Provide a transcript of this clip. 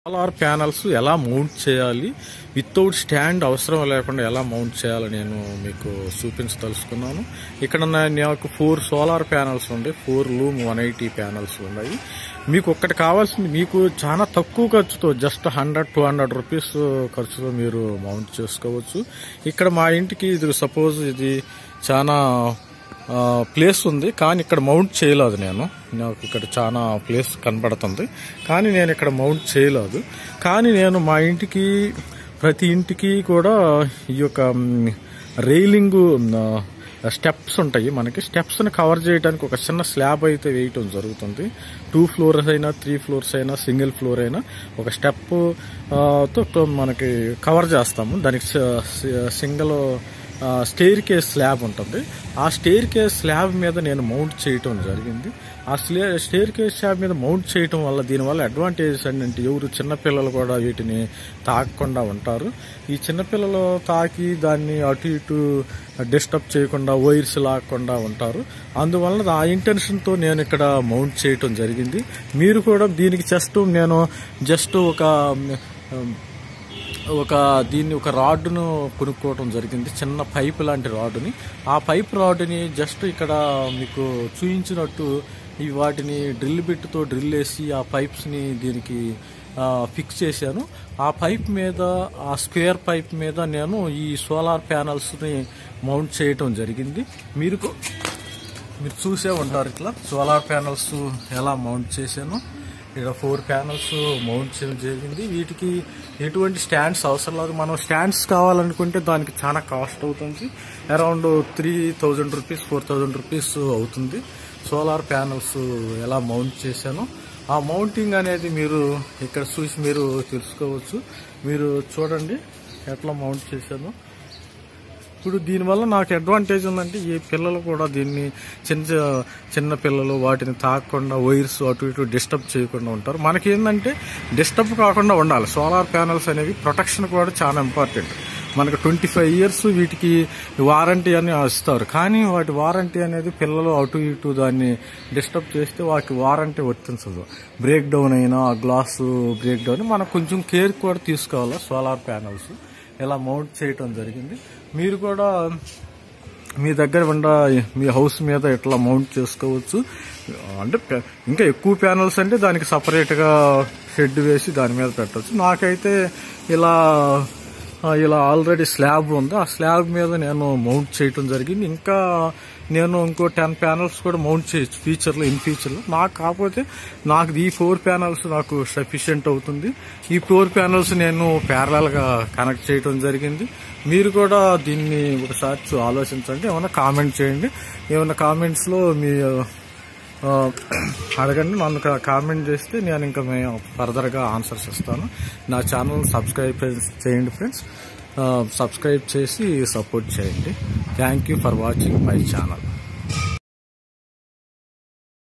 solar panels ఎలా mount చేయాలి without stand అవసరం లేకుండా ఎలా మౌంట్ చేయాలో నేను మీకు చూపించి తెలుసుకున్నాను ఇక్కడ నా- నాకు ఫోర్ సోలార్ ప్యానల్స్ ఉన్నాయి four Loom one eighty panels ఉన్నాయి మీకు ఒక్కటి కావాల్సింది మీకు చాలా తక్కువ ఖర్చుతో just hundred two hundred rupees ఖర్చుతో మీరు మౌంట్ చేసుకోవచ్చు ఇక్కడ మా ఇంటికి ఇది సపోజ్ ఇది చాలా ఆ, ప్లేస్ ఉంది కానీ ఇక్కడ మౌంట్ చేయలేదు నేను నాకు ఇక్కడ చాలా ప్లేస్ కనబడుతుంది కానీ నేను ఇక్కడ మౌంట్ చేయలేదు కానీ నేను మా ఇంటికి ప్రతి ఇంటికి కూడా ఈ యొక్క మ్, రైలింగ్ ఆ, స్టెప్స్ ఉంటాయి మనకి స్టెప్స్ ని కవర్ చేయడానికి ఒక చిన్న స్లాబ్ అయితే వేయటం జరుగుతుంది టూ ఫ్లోర్స్ అయినా త్రీ ఫ్లోర్స్ అయినా సింగిల్ ఫ్లోర్ అయినా ఒక స్టెప్ తో మనకి కవర్ చేస్తాము దానికి సింగిల్ స్టేర్ కేస్ స్లాబ్ ఉంటుంది ఆ స్టేర్ కేస్ స్లాబ్ మీద నేను మౌంట్ చేయటం జరిగింది ఆ స్లే స్టేర్ కేస్ స్లాబ్ మీద మౌంట్ చేయటం వల్ల దీనివల్ల అడ్వాంటేజెస్ ఏంటంటే ఎవరు చిన్నపిల్లలు కూడా వీటిని తాకకుండా ఉంటారు ఈ చిన్నపిల్లలు తాకి దాన్ని అటు ఇటు డిస్టర్బ్ చేయకుండా వైర్స్ లాక్కుండా ఉంటారు అందువల్ల ఆ ఇంటెన్షన్తో నేను ఇక్కడ మౌంట్ చేయటం జరిగింది మీరు కూడా దీనికి జస్ట్ నేను జస్ట్ ఒక ఉమ్, ఒక దీన్ని ఒక రాడ్ను కొనుక్కోవడం జరిగింది చిన్న పైప్ లాంటి రాడ్ని ఆ పైప్ రాడ్ని జస్ట్ ఇక్కడ మీకు చూయించినట్టు ఈ వాటిని డ్రిల్ బిట్తో డ్రిల్ వేసి ఆ పైప్స్ని దీనికి ఆ, ఫిక్స్ చేశాను ఆ పైప్ మీద ఆ స్క్వేర్ పైప్ మీద నేను ఈ సోలార్ ప్యానల్స్ని మౌంట్ చేయటం జరిగింది మీరు కూ- మీరు చూసే ఉంటారు ఇట్లా సోలార్ ప్యానల్స్ ఎలా మౌంట్ చేశాను ఇక్కడ ఫోర్ ప్యానల్స్ మౌంట్ చేయడం జరిగింది వీటికి ఎటువంటి స్టాండ్స్ అవసరం లేదు మనం స్టాండ్స్ కావాలనుకుంటే దానికి చాలా కాస్ట్ అవుతుంది around three thousand rupees four thousand rupees అవుతుంది సోలార్ ప్యానల్స్ ఎలా మౌంట్ చేశాను ఆ మౌంటింగ్ అనేది మీరు ఇక్కడ చూసి మీరు తెలుసుకోవచ్చు మీరు చూడండి ఎట్లా మౌంట్ చేశాను ఇప్పుడు దీనివల్ల నాకు అడ్వాంటేజ్ ఉందంటే ఈ పిల్లలు కూడా దీన్ని చిన్న చిన్న పిల్లలు వాటిని తాకకుండా వైర్స్ అటు ఇటు డిస్టర్బ్ చేయకుండా ఉంటారు మనకి ఏంటంటే డిస్టర్బ్ కాకుండా ఉండాలి సోలార్ ప్యానల్స్ అనేవి ప్రొటెక్షన్ కూడా చాలా ఇంపార్టెంట్ మనకు ట్వంటీ ఫైవ్ ఇయర్స్ వీటికి వారంటీ అని ఇస్తారు కానీ వాటి వారంటీ అనేది పిల్లలు అటు ఇటు దాన్ని డిస్టర్బ్ చేస్తే వాటి వారంటీ వర్తించదు బ్రేక్ డౌన్ అయినా గ్లాస్ బ్రేక్ డౌన్ మనం కొంచెం కేర్ కూడా తీసుకోవాలి సోలార్ ప్యానల్స్ ఇలా మౌంట్ చేయటం జరిగింది మీరు కూడా మీ దగ్గర ఉండ మీ హౌస్ మీద ఇట్లా మౌంట్ చేసుకోవచ్చు అంటే పె- ఇంకా ఎక్కువ ప్యానల్స్ అంటే దానికి సపరేట్గా షెడ్ వేసి దాని మీద పెట్టవచ్చు నాకైతే ఇలా ఆ, ఇలా ఆల్రెడీ స్లాబ్ ఉంది ఆ స్లాబ్ మీద నేను మౌంట్ చేయటం జరిగింది ఇంకా నేను ఇంకో టెన్ ప్యానల్స్ కూడా మౌంట్ చేయొచ్చు ఫీచర్లో ఇన్ ఫీచర్లో నాకు కాకపోతే నాకు ఈ ఫోర్ ప్యానల్స్ నాకు సఫిషియెంట్ అవుతుంది ఈ ఫోర్ ప్యానల్స్ నేను parallel గా కనెక్ట్ చేయటం జరిగింది మీరు కూడా దీన్ని ఒకసారి చూ- ఆలోచించండి ఏమైనా కామెంట్ చేయండి ఏమైనా కామెంట్స్లో మీ ఆ, అడగండి నన్ను కా- కామెంట్ చేస్తే నేను ఇంకా మేము ఫర్దర్గా ఆన్సర్స్ ఇస్తాను నా ఛానల్ సబ్స్క్రైబ్ చేయండి ఫ్రెండ్స్ సబ్స్క్రైబ్ చేసి సపోర్ట్ చేయండి thank you for watching my channel